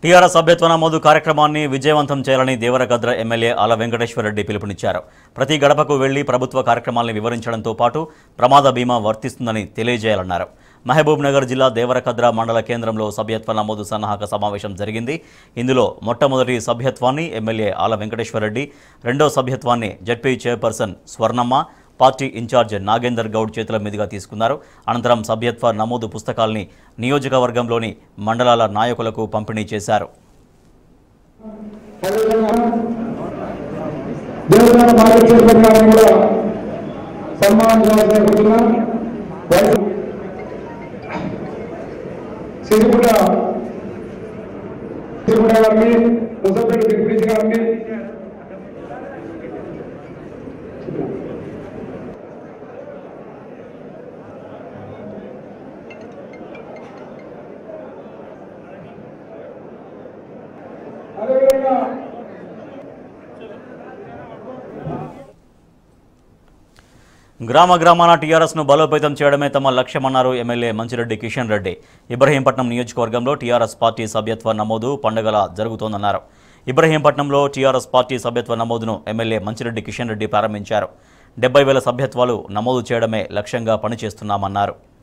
TRS సభ్యత్వ నమోదు కార్యక్రమాన్ని విజయవంతం చేయాలని దేవరగద్ర ఎమ్మెల్యే ఆల వెంకటేశ్వరరెడ్డి పిలుపునిచ్చారు ప్రతి గడపకు వెళ్లి ప్రభుత్వ కార్యక్రమాలను వివరించడంతో పాటు ప్రమాద బీమా వర్తిస్తుందని తెలియజేయాలన్నారు మహబూబ్ నగర్ జిల్లా దేవరకద్ర మండల కేంద్రంలో సభ్యత్వ నమోదు సన్నాహక సమావేశం జరిగింది ఇందులో మొట్టమొదటి సభ్యత్వాన్ని ఎమ్మెల్యే ఆల వెంకటేశ్వరరెడ్డి రెండో సభ్యత్వాన్ని ZP chairperson Swarnamma party incharge Nagender Goud చేతుల మీదుగా తీసుకున్నారు అనంతరం సభ్యత్వ నమోదు పుస్తకాల్ని నియోజకవర్గంలోని మండలాల నాయకులకు పంపిణీ చేశారు దేవదాన మార్కెట్ చైర్మన్ గారిని కూడా సన్మానించాల్సిన కోరుతున్నాం వయసు సిరిపుట సిరిపుట గారిని ముసపేట దిగ్విజయ్ గారిని అదేవిధంగా గ్రామ గ్రామాన టీఆర్ఎస్ను బలోపేతం చేయడమే తమ లక్ష్యమన్నారు ఎమ్మెల్యే మంచిరెడ్డి కిషన్ రెడ్డి ఇబ్రహీంపట్నం నియోజకవర్గంలో టీఆర్ఎస్ పార్టీ సభ్యత్వ నమోదు పండుగల జరుగుతోందన్నారు ఇబ్రహీంపట్నంలో టీఆర్ఎస్ పార్టీ సభ్యత్వ నమోదును ఎమ్మెల్యే మంచిరెడ్డి కిషన్ రెడ్డి ప్రారంభించారు డెబ్బై వేల సభ్యత్వాలు నమోదు చేయడమే లక్ష్యంగా పనిచేస్తున్నామన్నారు